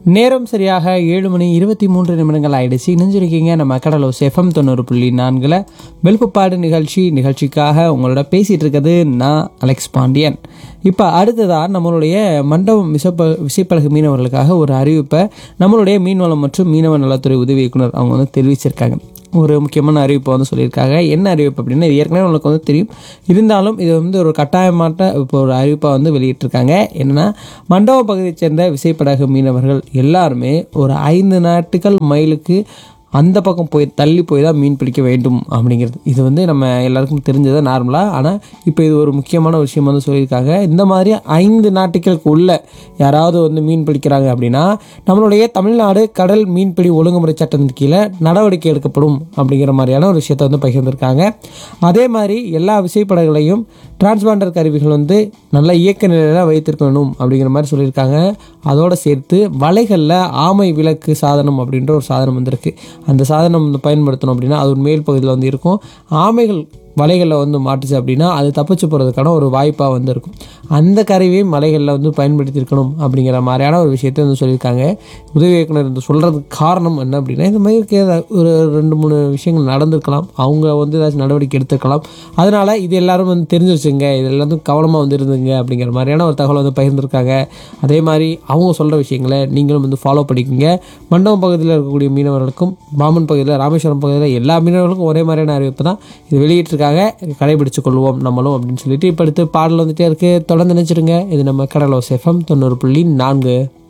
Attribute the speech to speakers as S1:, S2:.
S1: நேரம் சரியாக ஏழு மணி இருபத்தி மூன்று நிமிடங்கள் ஆயிடுச்சு இணைஞ்சிருக்கீங்க நம்ம கடலூர் எஃப்எம் தொண்ணூறு புள்ளி நான்கில் வெளுப்புப்பாடு நிகழ்ச்சி நிகழ்ச்சிக்காக உங்களோட பேசிகிட்டு இருக்கிறது நான் அலெக்ஸ் பாண்டியன் இப்போ அடுத்ததாக நம்மளுடைய மண்டபம் விசப்ப விசைப்பழகு மீனவர்களுக்காக ஒரு அறிவிப்பை நம்மளுடைய மீன்வளம் மற்றும் மீனவ நலத்துறை உதவி இயக்குனர் அவங்க வந்து தெரிவிச்சிருக்காங்க ஒரு முக்கியமான அறிவிப்பை வந்து சொல்லியிருக்காங்க என்ன அறிவிப்பு அப்படின்னா இது ஏற்கனவே உங்களுக்கு வந்து தெரியும் இருந்தாலும் இது வந்து ஒரு கட்டாயமாட்ட இப்போ ஒரு அறிவிப்பை வந்து வெளியிட்டிருக்காங்க என்னன்னா மண்டப பகுதியைச் சேர்ந்த விசைப்படகு மீனவர்கள் எல்லாருமே ஒரு ஐந்து நாட்டுகள் மைலுக்கு அந்த பக்கம் போய் தள்ளி போய் தான் மீன் பிடிக்க வேண்டும் அப்படிங்கிறது இது வந்து நம்ம எல்லாருக்கும் தெரிஞ்சது நார்மலாக ஆனால் இப்போ இது ஒரு முக்கியமான விஷயம் வந்து சொல்லியிருக்காங்க இந்த மாதிரி ஐந்து நாட்டுகளுக்கு உள்ள யாராவது வந்து மீன் பிடிக்கிறாங்க அப்படின்னா நம்மளுடைய தமிழ்நாடு கடல் மீன்பிடி ஒழுங்குமுறை சட்டத்தின் கீழே நடவடிக்கை எடுக்கப்படும் அப்படிங்கிற மாதிரியான ஒரு விஷயத்தை வந்து பகிர்ந்திருக்காங்க அதே மாதிரி எல்லா விசைப்படகுகளையும் டிரான்ஸ்பாண்டர் கருவிகள் வந்து நல்ல இயக்க நிலையில் வைத்திருக்கணும் அப்படிங்கிற மாதிரி சொல்லியிருக்காங்க அதோடு சேர்த்து வலைகளில் ஆமை விளக்கு சாதனம் அப்படின்ற ஒரு சாதனம் வந்திருக்கு அந்த சாதனம் வந்து பயன்படுத்தணும் அப்படின்னா அது ஒரு மேல் பகுதியில் வந்து இருக்கும் ஆமைகள் வலைகளில் வந்து மாட்டுச்சு அப்படின்னா அது தப்பிச்சு போகிறதுக்கான ஒரு வாய்ப்பாக வந்து இருக்கும் அந்த கருவியும் மலைகளில் வந்து பயன்படுத்தியிருக்கணும் அப்படிங்கிற மாதிரியான ஒரு விஷயத்தை வந்து சொல்லியிருக்காங்க உதவி இயக்குனர் வந்து சொல்கிறதுக்கு காரணம் என்ன அப்படின்னா இந்த மாதிரி இருக்க ஒரு ரெண்டு மூணு விஷயங்கள் நடந்திருக்கலாம் அவங்க வந்து ஏதாச்சும் நடவடிக்கை எடுத்திருக்கலாம் அதனால் இது எல்லாரும் வந்து தெரிஞ்சு வச்சுங்க இது எல்லாத்துக்கும் கவனமாக வந்து இருந்துங்க அப்படிங்கிற மாதிரியான ஒரு தகவலை வந்து பகிர்ந்திருக்காங்க அதே மாதிரி அவங்க சொல்கிற விஷயங்களை நீங்களும் வந்து ஃபாலோ பண்ணிக்கோங்க மண்டபம் பகுதியில் இருக்கக்கூடிய மீனவர்களுக்கும் பாமன் பகுதியில் ராமேஸ்வரம் பகுதியில் எல்லா மீனவர்களுக்கும் ஒரே மாதிரியான அறிவிப்பு தான் இது வெளியிட்டிருக்காங்க கடைபிடிச்சு கொள்வோம் நம்மளும் அப்படின்னு சொல்லிட்டு இப்போ அடுத்து பாடல் வந்துட்டே இருக்கு தொடர்ந்து நினைச்சிருங்க இது நம்ம கடலோ சேஃபம் தொண்ணூறு புள்ளி நான்கு